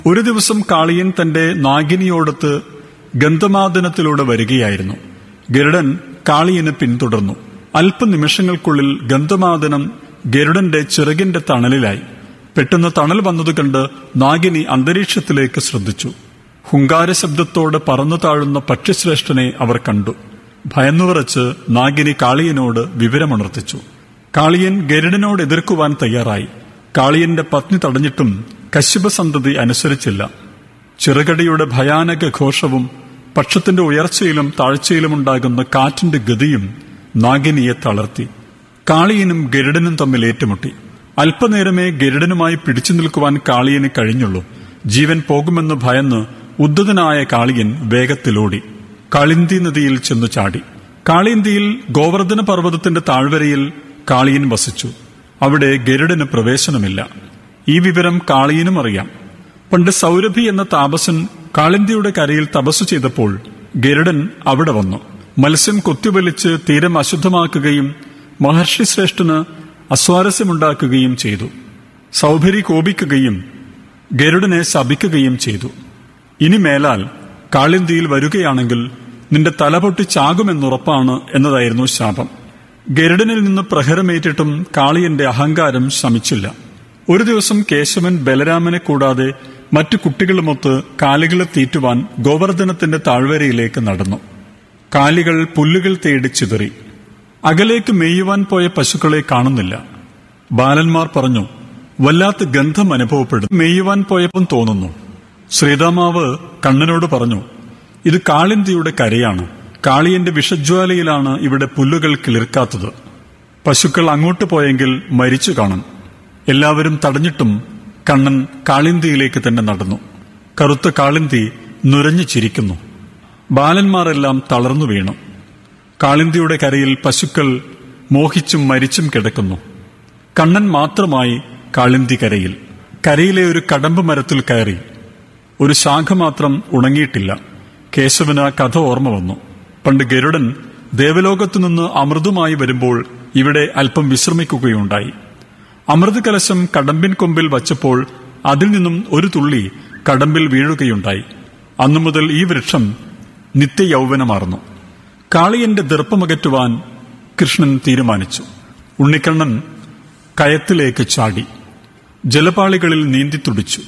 ഒരു ദിവസം കാളിയൻ തന്റെ നാഗിനിയോടൊത്ത് ഗന്ധമാദനത്തിലൂടെ വരികയായിരുന്നു ഗരുഡൻ കാളിയനെ പിന്തുടർന്നു അല്പനിമിഷങ്ങൾക്കുള്ളിൽ ഗന്ധമാദനം ഗരുഡന്റെ ചിറകിന്റെ തണലിലായി പെട്ടെന്ന് തണൽ വന്നത് കണ്ട് നാഗിനി അന്തരീക്ഷത്തിലേക്ക് ശ്രദ്ധിച്ചു ഹുങ്കാര ശബ്ദത്തോടെ പറന്നു താഴുന്ന പക്ഷിശ്രേഷ്ഠനെ അവർ കണ്ടു ഭയന്നുവിറച്ച് നാഗിനി കാളിയനോട് വിവരമുണർത്തിച്ചു കാളിയൻ ഗരുഡനോട് എതിർക്കുവാൻ തയ്യാറായി കാളിയന്റെ പത്നി തടഞ്ഞിട്ടും കശ്യപ സന്തതി അനുസരിച്ചില്ല ചിറകടിയുടെ ഭയാനക ഘോഷവും പക്ഷത്തിന്റെ ഉയർച്ചയിലും താഴ്ചയിലുമുണ്ടാകുന്ന കാറ്റിന്റെ ഗതിയും നാഗിനിയെ തളർത്തി കാളിയനും ഗരുഡനും തമ്മിൽ ഏറ്റുമുട്ടി അല്പനേരമേ ഗരുഡനുമായി പിടിച്ചു നിൽക്കുവാൻ കാളിയന് കഴിഞ്ഞുള്ളൂ ജീവൻ പോകുമെന്ന് ഭയന്ന് ഉദ്ധതനായ കാളിയൻ വേഗത്തിലോടി കാളിന്തി നദിയിൽ ചെന്നു ചാടി കാളിന്തിയിൽ ഗോവർദ്ധന പർവ്വതത്തിന്റെ താഴ്വരയിൽ കാളിയൻ വസിച്ചു അവിടെ ഗരുഡന് പ്രവേശനമില്ല ഈ വിവരം കാളിയനും അറിയാം പണ്ട് സൗരഭി എന്ന താപസൻ കാളിന്തിയുടെ കരയിൽ തപസ് ചെയ്തപ്പോൾ ഗരുഡൻ അവിടെ വന്നു മത്സ്യം കൊത്തിവലിച്ച് തീരം അശുദ്ധമാക്കുകയും മഹർഷി ശ്രേഷ്ഠന് അസ്വാരസ്യമുണ്ടാക്കുകയും ചെയ്തു സൗഭരി കോപിക്കുകയും ഗരുഡനെ ശപിക്കുകയും ചെയ്തു ഇനി മേലാൽ കാളിന്തിയിൽ വരികയാണെങ്കിൽ നിന്റെ തല പൊട്ടി ചാകുമെന്നുറപ്പാണ് എന്നതായിരുന്നു ശാപം ഗരുഡനിൽ നിന്ന് പ്രഹരമേറ്റിട്ടും കാളിയന്റെ അഹങ്കാരം ശമിച്ചില്ല ഒരു ദിവസം കേശവൻ ബലരാമനെ കൂടാതെ മറ്റു കുട്ടികളുമൊത്ത് കാലികളെ തീറ്റുവാൻ ഗോവർദ്ധനത്തിന്റെ താഴ്വരയിലേക്ക് നടന്നു കാലികൾ പുല്ലുകൾ തേടി ചിതറി അകലേക്ക് മേയുവാൻ പോയ പശുക്കളെ കാണുന്നില്ല ബാലന്മാർ പറഞ്ഞു വല്ലാത്ത ഗന്ധം അനുഭവപ്പെടും മേയുവാൻ പോയപ്പം തോന്നുന്നു ശ്രീതാമാവ് കണ്ണനോട് പറഞ്ഞു ഇത് കാളിന്തിയുടെ കരയാണ് കാളിയന്റെ വിഷജ്വാലയിലാണ് ഇവിടെ പുല്ലുകൾ കിളിർക്കാത്തത് പശുക്കൾ അങ്ങോട്ട് പോയെങ്കിൽ മരിച്ചു കാണും എല്ലാവരും തടഞ്ഞിട്ടും കണ്ണൻ കാളിന്തിയിലേക്ക് തന്നെ നടന്നു കറുത്ത കാളിന്തി നുരഞ്ഞു ചിരിക്കുന്നു ബാലന്മാരെല്ലാം തളർന്നു വീണു കാളിന്തിയുടെ കരയിൽ പശുക്കൾ മോഹിച്ചും മരിച്ചും കിടക്കുന്നു കണ്ണൻ മാത്രമായി കാളിന്തി കരയിൽ കരയിലെ ഒരു കടമ്പ് മരത്തിൽ കയറി ഒരു ശാഖ മാത്രം ഉണങ്ങിയിട്ടില്ല കേശവന് ആ കഥ ഓർമ്മ വന്നു പണ്ട് ഗരുഡൻ ദേവലോകത്തു നിന്ന് അമൃതുമായി വരുമ്പോൾ ഇവിടെ അല്പം വിശ്രമിക്കുകയുണ്ടായി അമൃത് കലശം കടമ്പിൻ കൊമ്പിൽ വച്ചപ്പോൾ അതിൽ നിന്നും ഒരു തുള്ളി കടമ്പിൽ വീഴുകയുണ്ടായി അന്നു മുതൽ ഈ വൃക്ഷം നിത്യയൗവനമാർന്നു കാളിയന്റെ ദർപ്പമകറ്റുവാൻ കൃഷ്ണൻ തീരുമാനിച്ചു ഉണ്ണിക്കണ്ണൻ കയത്തിലേക്ക് ചാടി ജലപാളികളിൽ നീന്തി തുടിച്ചു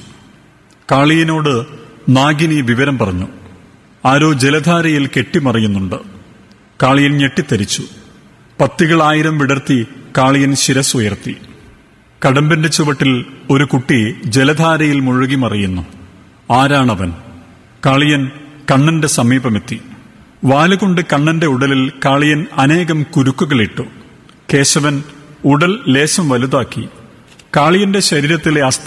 കാളിയനോട് നാഗിനി വിവരം പറഞ്ഞു ആരോ ജലധാരയിൽ കെട്ടിമറിയുന്നുണ്ട് കാളിയൻ ഞെട്ടിത്തെരിച്ചു പത്തികളായിരം വിടർത്തി കാളിയൻ ശിരസുയർത്തി കടമ്പിന്റെ ചുവട്ടിൽ ഒരു കുട്ടി ജലധാരയിൽ മുഴുകി മറിയുന്നു ആരാണവൻ കാളിയൻ കണ്ണന്റെ സമീപമെത്തി വാലുകൊണ്ട് കണ്ണന്റെ ഉടലിൽ കാളിയൻ അനേകം കുരുക്കുകളിട്ടു കേശവൻ ഉടൽ ലേശം വലുതാക്കി കാളിയന്റെ ശരീരത്തിലെ അസ്ഥി